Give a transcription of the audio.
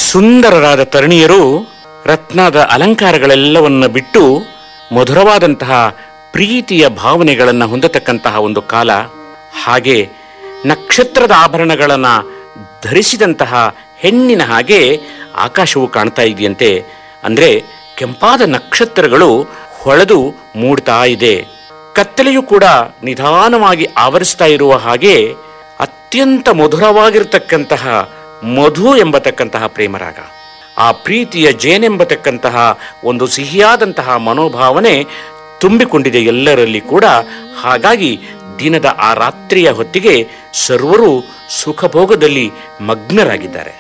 ಸುಂದರರಾದ ತರುಣಿಯರು ರತ್ನದ ಅಲಂಕಾರಗಳೆಲ್ಲವನ್ನ ಬಿಟ್ಟು ಮಧುರವಾದಂತಹ ಪ್ರೀತಿಯ ಭಾವನೆಗಳನ್ನು ಹೊಂದತಕ್ಕಂತಹ ಒಂದು ಕಾಲ ಹಾಗೆ ನಕ್ಷತ್ರದ ಆಭರಣಗಳನ್ನ ಧರಿಸಿದಂತಹ ಹೆಣ್ಣಿನ ಹಾಗೆ ಆಕಾಶವು ಕಾಣ್ತಾ ಇದೆಯಂತೆ ಅಂದ್ರೆ ಕೆಂಪಾದ ನಕ್ಷತ್ರಗಳು ಹೊಳೆದು ಮೂಡ್ತಾ ಇದೆ ಕತ್ತಲೆಯು ಕೂಡ ನಿಧಾನವಾಗಿ ಆವರಿಸ್ತಾ ಇರುವ ಹಾಗೆ ಅತ್ಯಂತ ಮಧುರವಾಗಿರತಕ್ಕಂತಹ ಮಧು ಎಂಬತಕ್ಕಂತಹ ಪ್ರೇಮರಾಗ ಆ ಪ್ರೀತಿಯ ಜೇನೆಂಬತಕ್ಕಂತಹ ಒಂದು ಸಿಹಿಯಾದಂತಹ ಮನೋಭಾವನೆ ತುಂಬಿಕೊಂಡಿದೆ ಎಲ್ಲರಲ್ಲಿ ಕೂಡ ಹಾಗಾಗಿ ದಿನದ ಆ ರಾತ್ರಿಯ ಹೊತ್ತಿಗೆ ಸರ್ವರು ಸುಖಭೋಗದಲ್ಲಿ ಮಗ್ನರಾಗಿದ್ದಾರೆ